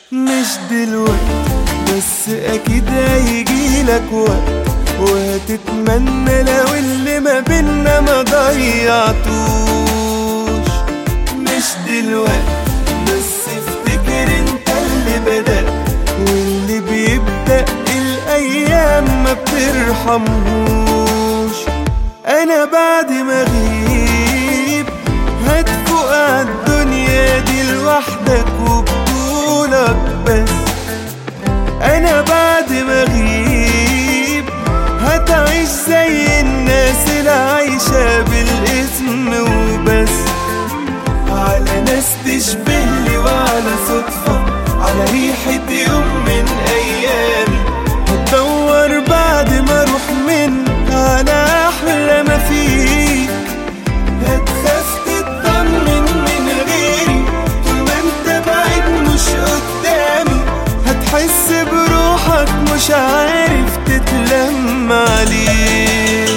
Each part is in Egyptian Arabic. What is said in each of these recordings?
مش دلوقتي بس اكيد هيجيلك وقت وهتتمنى لو اللي ما بينا ما ضيعتوش مش دلوقتي بس افتكر انت اللي بدأت واللي بيبدأ الايام ما بترحمهوش انا بعد ما اغيب هتفوق عالدنيا دي لوحدك وبطولك بس انا بعد ما اغيب هتعيش زي الناس اللي عايشة بالاسم وبس على ناس تشبه لي وعلى صدفة على ريحة يوم من ايامي هتدور بعد ما اروح منك على احلى ما فيك هتخاف تطمن من غيري طول ما انت بعيد مش قدامي هتحس بروحك مش عارف تتلم عليك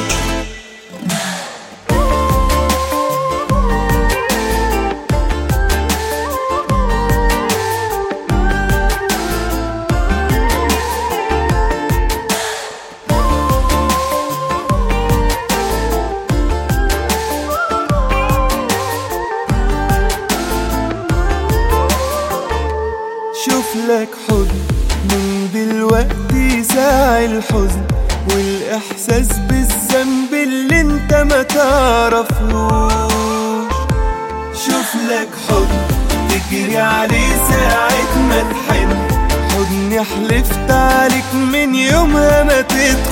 شوف لك حضن من دلوقتي ساعي الحزن والإحساس بالذنب اللي انت ما تعرفهوش شوف لك حضن تجري عليه ساعة ما تحن حضني حلفت عليك من يومها ما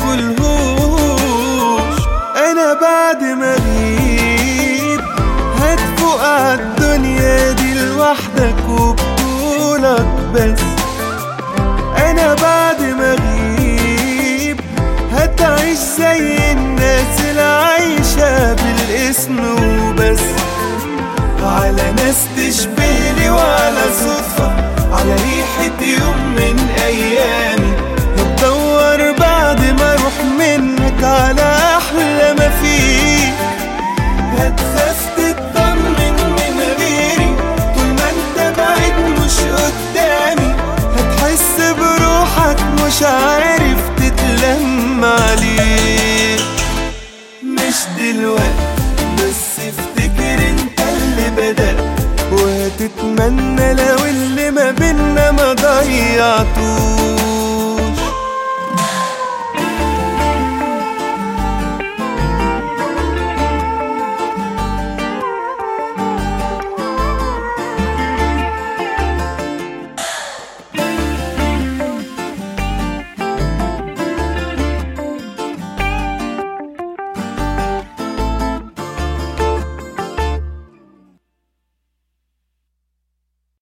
تدخلهوش أنا بعد ما أغيب هتفوق عالدنيا دي لوحدك وبطولك بس انا بعد ما اغيب هتعيش زي الناس اللي عايشة بالاسم وبس على ناس تشبه لي وعلى صدفة على ريحة يوم من ايامي هتدور بعد ما اروح منك على احلى ما فيك هتخاف تطمن من غيري طول ما انت بعيد مش قدامي هتحس بروحك مش عارف تتلم عليك مش دلوقتي بس افتكر انت اللي بدأت وهتتمنى لو اللي ما بينا ما ضيعتوش